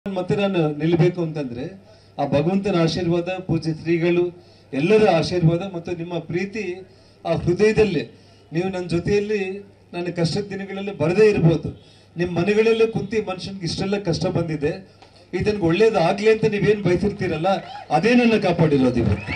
ಮತ್ತೆ ನಾನು ನಿಲ್ಬೇಕು ಅಂತಂದ್ರೆ ಆ ಭಗವಂತನ ಆಶೀರ್ವಾದ ಪೂಜ್ಯ ಶ್ರೀಗಳು ಎಲ್ಲರ ಆಶೀರ್ವಾದ ಮತ್ತು ನಿಮ್ಮ ಪ್ರೀತಿ ಆ ಹೃದಯದಲ್ಲೇ ನೀವು ನನ್ನ ಜೊತೆಯಲ್ಲಿ ನನ್ನ ಕಷ್ಟದ ದಿನಗಳಲ್ಲಿ ಬರದೇ ಇರ್ಬೋದು ನಿಮ್ಮ ಮನೆಗಳಲ್ಲೇ ಕುಂತಿ ಮನುಷ್ಯನ್ಗೆ ಇಷ್ಟೆಲ್ಲ ಕಷ್ಟ ಬಂದಿದೆ ಇದನ್ಗೆ ಒಳ್ಳೇದಾಗ್ಲಿ ಅಂತ ನೀವೇನ್ ಬಯಸಿರ್ತೀರಲ್ಲ ಅದೇ ನನ್ನ ಕಾಪಾಡಿರೋದು ಇವತ್ತು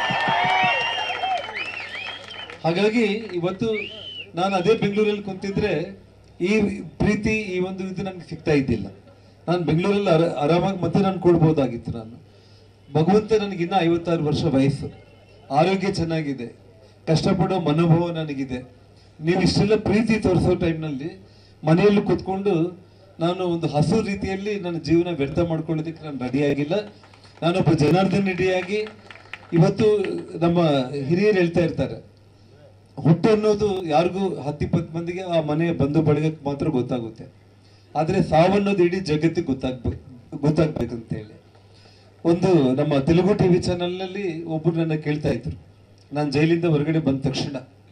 ಹಾಗಾಗಿ ಇವತ್ತು ನಾನು ಅದೇ ಬೆಂಗಳೂರಲ್ಲಿ ಕುಂತಿದ್ರೆ ಈ ಪ್ರೀತಿ ಈ ಒಂದು ಇದು ನನಗೆ ಸಿಗ್ತಾ ಇದ್ದಿಲ್ಲ ನಾನು ಬೆಂಗಳೂರಲ್ಲಿ ಆರ- ಆರಾಮಾಗಿ ಮತ್ತೆ ನಾನು ಕೊಡ್ಬೋದಾಗಿತ್ತು ನಾನು ಭಗವಂತ ನನಗೆ ಇನ್ನೂ ಐವತ್ತಾರು ವರ್ಷ ವಯಸ್ಸು ಆರೋಗ್ಯ ಚೆನ್ನಾಗಿದೆ ಕಷ್ಟಪಡೋ ಮನೋಭಾವ ನನಗಿದೆ ನೀವು ಇಷ್ಟೆಲ್ಲ ಪ್ರೀತಿ ತೋರಿಸೋ ಟೈಮ್ನಲ್ಲಿ ಮನೆಯಲ್ಲಿ ಕೂತ್ಕೊಂಡು ನಾನು ಒಂದು ಹಸು ರೀತಿಯಲ್ಲಿ ನನ್ನ ಜೀವನ ವ್ಯರ್ಥ ಮಾಡ್ಕೊಳ್ಳೋದಕ್ಕೆ ನಾನು ರೆಡಿಯಾಗಿಲ್ಲ ನಾನೊಬ್ಬ ಜನಾರ್ದನ್ ರೆಡಿಯಾಗಿ ಇವತ್ತು ನಮ್ಮ ಹಿರಿಯರು ಹೇಳ್ತಾ ಇರ್ತಾರೆ ಹುಟ್ಟು ಅನ್ನೋದು ಯಾರಿಗೂ ಹತ್ತಿಪ್ಪತ್ತು ಮಂದಿಗೆ ಆ ಮನೆಯ ಬಂಧು ಬಳಗಕ್ಕೆ ಮಾತ್ರ ಗೊತ್ತಾಗುತ್ತೆ ಆದ್ರೆ ಸಾವನ್ನೋದು ಇಡೀ ಜಗತ್ತಿಗೆ ಗೊತ್ತಾಗ್ಬೇಕು ಗೊತ್ತಾಗ್ಬೇಕಂತ ಹೇಳಿ ಒಂದು ನಮ್ಮ ತೆಲುಗು ಟಿವಿ ಚಾನಲ್ನಲ್ಲಿ ಒಬ್ರು ನನ್ನ ಕೇಳ್ತಾ ಇದ್ರು ನಾನು ಜೈಲಿಂದ ಹೊರಗಡೆ ಬಂದ ತಕ್ಷಣ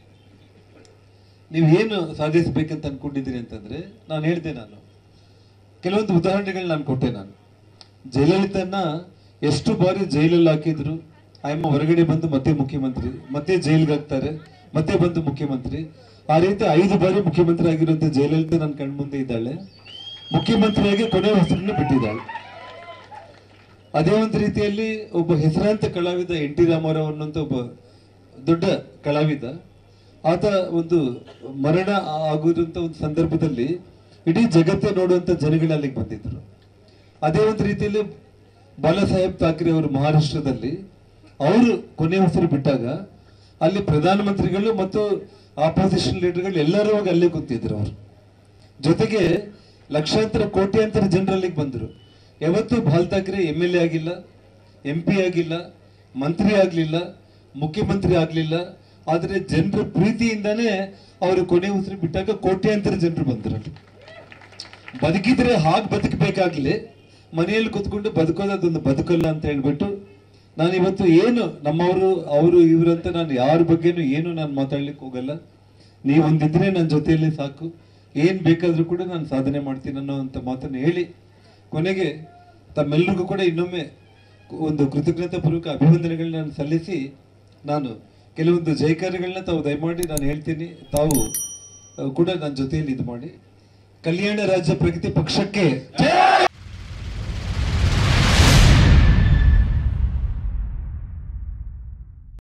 ನೀವು ಏನು ಸಾಧಿಸಬೇಕಂತ ಅನ್ಕೊಂಡಿದ್ದೀರಿ ಅಂತಂದ್ರೆ ನಾನು ಹೇಳ್ದೆ ನಾನು ಕೆಲವೊಂದು ಉದಾಹರಣೆಗಳು ನಾನು ಕೊಟ್ಟೆ ನಾನು ಜಯಲಲಿತನ್ನ ಎಷ್ಟು ಬಾರಿ ಜೈಲಲ್ಲಿ ಹಾಕಿದ್ರು ಆಯಮ್ಮ ಹೊರಗಡೆ ಬಂದು ಮತ್ತೆ ಮುಖ್ಯಮಂತ್ರಿ ಮತ್ತೆ ಜೈಲ್ಗೆ ಹಾಕ್ತಾರೆ ಮತ್ತೆ ಬಂದು ಮುಖ್ಯಮಂತ್ರಿ ಆ ರೀತಿ ಐದು ಬಾರಿ ಮುಖ್ಯಮಂತ್ರಿ ಆಗಿರುವಂತ ಜಯಲಲಿತ ನನ್ನ ಕಣ್ಮುಂದೆ ಇದ್ದಾಳೆ ಮುಖ್ಯಮಂತ್ರಿಯಾಗಿ ಕೊನೆ ಹೆಸರನ್ನು ಬಿಟ್ಟಿದ್ದಾಳೆ ಅದೇ ಒಂದು ರೀತಿಯಲ್ಲಿ ಒಬ್ಬ ಹೆಸರಾಂತ ಕಲಾವಿದ ಎನ್ ಟಿ ರಾಮಾರಾವ್ ಅನ್ನುವಂತ ಒಬ್ಬ ದೊಡ್ಡ ಕಲಾವಿದ ಆತ ಒಂದು ಮರಣ ಆಗಿರುವಂತ ಒಂದು ಸಂದರ್ಭದಲ್ಲಿ ಇಡೀ ಜಗತ್ತೇ ನೋಡುವಂತ ಜನಗಳು ಅಲ್ಲಿಗೆ ಬಂದಿದ್ರು ಅದೇ ಒಂದು ರೀತಿಯಲ್ಲಿ ಬಾಲಾ ಸಾಹೇಬ್ ಠಾಕ್ರೆ ಅವರು ಮಹಾರಾಷ್ಟ್ರದಲ್ಲಿ ಅವರು ಕೊನೆ ಉಸಿರು ಬಿಟ್ಟಾಗ ಅಲ್ಲಿ ಪ್ರಧಾನಮಂತ್ರಿಗಳು ಮತ್ತು ಆಪೋಸಿಷನ್ ಲೀಡರ್ಗಳು ಎಲ್ಲರೂ ಹೋಗಿ ಅಲ್ಲೇ ಕೂತಿದ್ರು ಅವರು ಜೊತೆಗೆ ಲಕ್ಷಾಂತರ ಕೋಟ್ಯಾಂತರ ಜನರಲ್ಲಿಗೆ ಬಂದರು ಯಾವತ್ತೂ Bal Thackeray M L A ಆಗಿಲ್ಲ ಎಂ ಪಿ ಆಗಿಲ್ಲ ಮಂತ್ರಿ ಆಗ್ಲಿಲ್ಲ ಮುಖ್ಯಮಂತ್ರಿ ಆಗ್ಲಿಲ್ಲ ಆದ್ರೆ ಜನರ ಪ್ರೀತಿಯಿಂದಾನೇ ಅವರು ಕೊನೆ ಉಸಿರು ಬಿಟ್ಟಾಗ ಕೋಟ್ಯಾಂತರ ಜನರು ಬಂದರು ಅಲ್ಲಿ ಬದುಕಿದ್ರೆ ಹಾಗೆ ಬದುಕಬೇಕಾಗ್ಲಿ ಮನೆಯಲ್ಲಿ ಕುತ್ಕೊಂಡು ಬದುಕೋದು ಅದೊಂದು ಬದುಕಲ್ಲ ಅಂತ ಹೇಳ್ಬಿಟ್ಟು ನಾನು ಇವತ್ತು ಏನು ನಮ್ಮವರು ಅವರು ಇವರು ಅಂತ ನಾನು ಯಾರ ಬಗ್ಗೆನೂ ಏನು ನಾನು ಮಾತಾಡ್ಲಿಕ್ಕೆ ಹೋಗಲ್ಲ ನೀವು ಒಂದಿದ್ರೆ ನನ್ನ ಜೊತೆಯಲ್ಲಿ ಸಾಕು ಏನ್ ಬೇಕಾದ್ರೂ ಕೂಡ ನಾನು ಸಾಧನೆ ಮಾಡ್ತೀನಿ ಅನ್ನೋ ಅಂತ ಮಾತನ್ನು ಹೇಳಿ ಕೊನೆಗೆ ತಮ್ಮೆಲ್ಲರಿಗೂ ಕೂಡ ಇನ್ನೊಮ್ಮೆ ಒಂದು ಕೃತಜ್ಞತಾ ಪೂರ್ವಕ ಅಭಿವಂದನೆಗಳನ್ನ ನಾನು ಸಲ್ಲಿಸಿ ನಾನು ಕೆಲವೊಂದು ಜೈಕಾರಗಳನ್ನ ತಾವು ದಯಮಾಡಿ ನಾನು ಹೇಳ್ತೀನಿ ತಾವು ಅಹ್, ಕೂಡ ನನ್ನ ಜೊತೆಯಲ್ಲಿ ಇದು ಮಾಡಿ ಕಲ್ಯಾಣ ರಾಜ್ಯ ಪ್ರಗತಿ ಪಕ್ಷಕ್ಕೆ ಜೈ